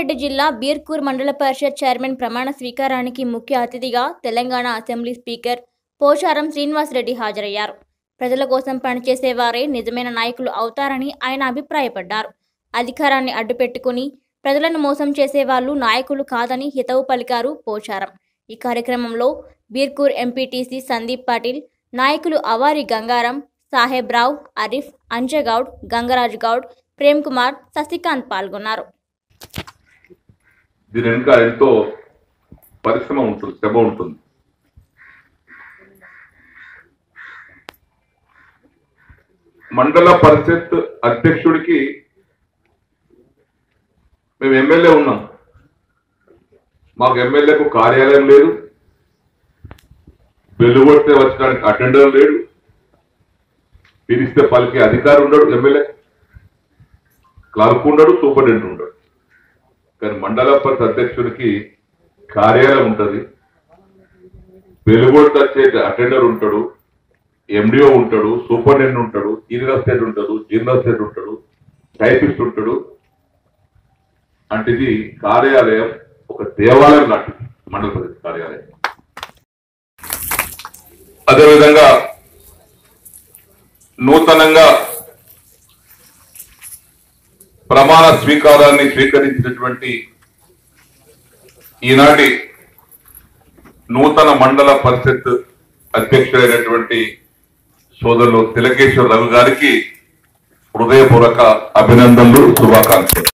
రంగారెడ్డి జిల్లా బీర్కూర్ మండల పరిషత్ చైర్మన్ ప్రమాణ స్వీకారానికి ముఖ్య అతిథిగా తెలంగాణ అసెంబ్లీ స్పీకర్ పోచారం శ్రీనివాసరెడ్డి హాజరయ్యారు ప్రజల కోసం పనిచేసేవారే నిజమైన నాయకులు అవుతారని ఆయన అభిప్రాయపడ్డారు అధికారాన్ని అడ్డుపెట్టుకుని ప్రజలను మోసం చేసేవాళ్లు నాయకులు కాదని హితవు పలికారు పోచారం ఈ కార్యక్రమంలో బీర్కూర్ ఎంపీటీసీ సందీప్ పాటిల్ నాయకులు అవారి గంగారం సాహెబ్ రావ్ అరిఫ్ అంజగౌడ్ గంగరాజ్ గౌడ్ ప్రేమ్ కుమార్ శశికాంత్ పాల్గొన్నారు దీని వెనుక ఎంతో పరిశ్రమ ఉంటుంది శ్రమ ఉంటుంది మండల పరిషత్ అధ్యక్షుడికి మేము ఎమ్మెల్యే ఉన్నాం మాకు ఎమ్మెల్యేకు కార్యాలయం లేదు వెలువడితే వచ్చడానికి అటెండర్ లేడు పిలిస్తే పలికే అధికారి ఉండడు ఎమ్మెల్యే క్లర్క్ ఉండడు సూపరింటెండెంట్ ఉండడు కానీ మండల పరిషత్ అధ్యక్షుడికి కార్యాలయం ఉంటుంది వెలుగొట్టు వచ్చే అటెండర్ ఉంటాడు ఎండిఓ ఉంటాడు సూపరింటెండెంట్ ఉంటాడు సీనియర్ స్టేట్ ఉంటాడు జనరల్ స్టేట్ ఉంటాడు టైపిస్ట్ ఉంటాడు అంటే ఇది కార్యాలయం ఒక దేవాలయం లాంటిది మండల పరిషత్ కార్యాలయం అదేవిధంగా నూతనంగా ప్రమాణ స్వీకారాన్ని స్వీకరించినటువంటి ఈనాటి నూతన మండల పరిషత్ అధ్యక్షుడైనటువంటి సోదరులు తిలకేశ్వర రవి గారికి హృదయపూర్వక అభినందనలు శుభాకాంక్షలు